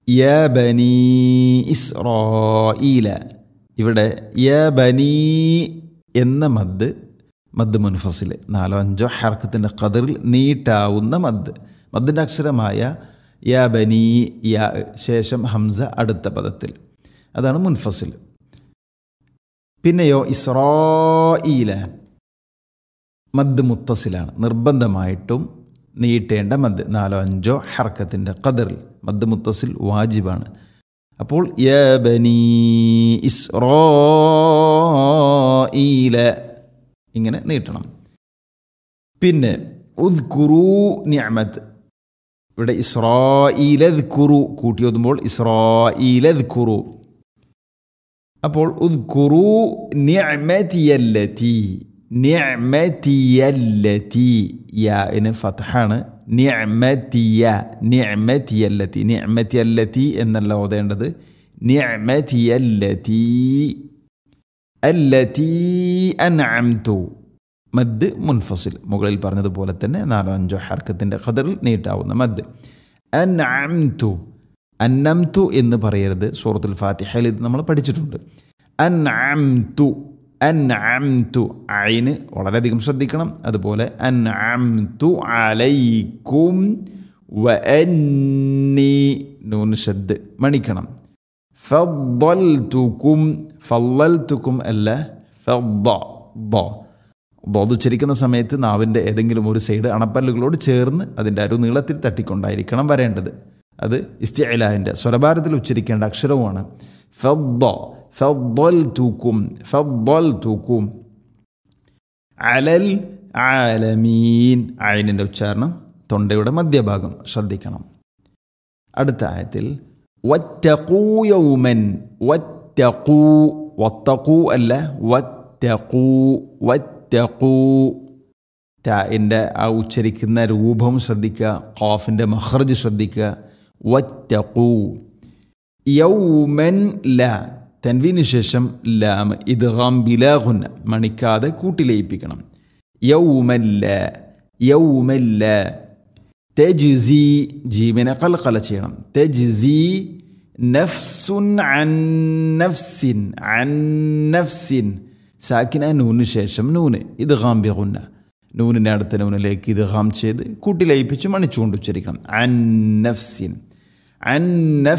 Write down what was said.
യ ബനി ഇസ്രോയില ഇവിടെ യ ബനി എന്ന മദ് മദ് മുൻഫസിൽ നാലോ അഞ്ചോ ഹർക്കത്തിൻ്റെ കതിറിൽ നീട്ടാവുന്ന മദ് മദ്ദിൻ്റെ അക്ഷരമായ യ ബനി യ ശേഷം ഹംസ അടുത്ത പദത്തിൽ അതാണ് മുൻഫസിൽ പിന്നെയോ ഇസ്രോയില മദ് മുത്തസിലാണ് നിർബന്ധമായിട്ടും നീട്ടേണ്ട മദ് നാലോ അഞ്ചോ ഹർക്കത്തിൻ്റെ ഖദറിൽ മദ് മുത്തസിൽ വാജിബാണ് അപ്പോൾ യ ബനി ഇസ്രോയില ഇങ്ങനെ നീട്ടണം പിന്നെ ഉദ്കുറു നിഅമത്ത് ഇവിടെ ഇസ്രോയിലത് കുറു കൂട്ടി ഓതുമ്പോൾ ഇസ്രോയിലത് കുറു അപ്പോൾ ഉദ്കുറു നിഅമതിയല്ലതി നിഅമതിയല്ലതി യാന് ഫത്ഹാണ് നിഅമതിയ നിഅമതിയല്ലതി നിഅമതിയല്ലതി എന്നല്ല ഓതേണ്ടത് നിഅമതിയല്ലതി അല്ലതി അൻഅംതു മദ് മുൻഫസിൽ മുകളിൽ പറഞ്ഞതുപോലെ തന്നെ നാലോ അഞ്ചോ ഹർക്കത്തിൻ്റെ ഖദറിൽ നീട്ടാവുന്ന മദ് അൻഅംതു അന്നംതു എന്ന് പറയരുത് സൂറത്തുൽ ഫാത്തിഹയിൽ ഇത് നമ്മൾ പഠിച്ചിട്ടുണ്ട് അൻഅംതു അൻഅംതു ഐന് വളരെയധികം ശ്രദ്ധിക്കണം അതുപോലെ അൻഅംതു അലൈക്കും വ അന്നി നൂൻ ഷദ് മണിക്കണം ഫദ്ദൽതുക്കും ഫല്ലൽതുക്കും അല്ല ഫദ്ദ ദ ദോത് ഉച്ചരിക്കുന്ന സമയത്ത് നാവിൻ്റെ ഏതെങ്കിലും ഒരു സൈഡ് അണപ്പല്ലുകളോട് ചേർന്ന് അതിൻ്റെ അരു നീളത്തിൽ തട്ടിക്കൊണ്ടായിരിക്കണം വരേണ്ടത് അത് ഇസ്തിഅലാഹിൻ്റെ സ്വരഭാരത്തിൽ ഉച്ചരിക്കേണ്ട അക്ഷരവുമാണ് ഫദ്ദ ഫദ്ദൽ തൂക്കും ഫദ്ദൽ തൂക്കും അലൽ ആലമീൻ ആയിനിൻ്റെ ഉച്ചാരണം തൊണ്ടയുടെ മധ്യഭാഗം ശ്രദ്ധിക്കണം അടുത്ത ആയത്തിൽ വറ്റക്കൂ യൗമൻ വറ്റക്കൂ വത്തക്കൂ അല്ല വറ്റക്കൂ വറ്റക്കൂ ടാൻ്റെ ആ ഉച്ചരിക്കുന്ന രൂപം ശ്രദ്ധിക്കുക ഖാഫിൻ്റെ മഹ്റജ് ശ്രദ്ധിക്കുക വറ്റക്കൂ യൗമൻ ല തൻവീന് ശേഷം ലാം ഇദ്ഗാം ബിലാഹുന്ന മണിക്കാതെ കൂട്ടിലയിപ്പിക്കണം യൗമല്ല യൗമല്ല തെജ്സി ജീവനെ കൽക്കല ചെയ്യണം തെജ്സി നഫ്സുൻ അൻ നഫ്സിൻ അൻ നഫ്സിൻ സാക്കിന നൂന് ശേഷം നൂന് ഇത് ഗാംബിഗുന്ന നൂനിൻ്റെ അടുത്ത നൂനിലേക്ക് ഇത് ഗാം ചെയ്ത് കൂട്ടിലയിപ്പിച്ച് മണിച്ചുകൊണ്ട് ഉച്ചരിക്കണം അൻ നഫ്സിൻ അൻ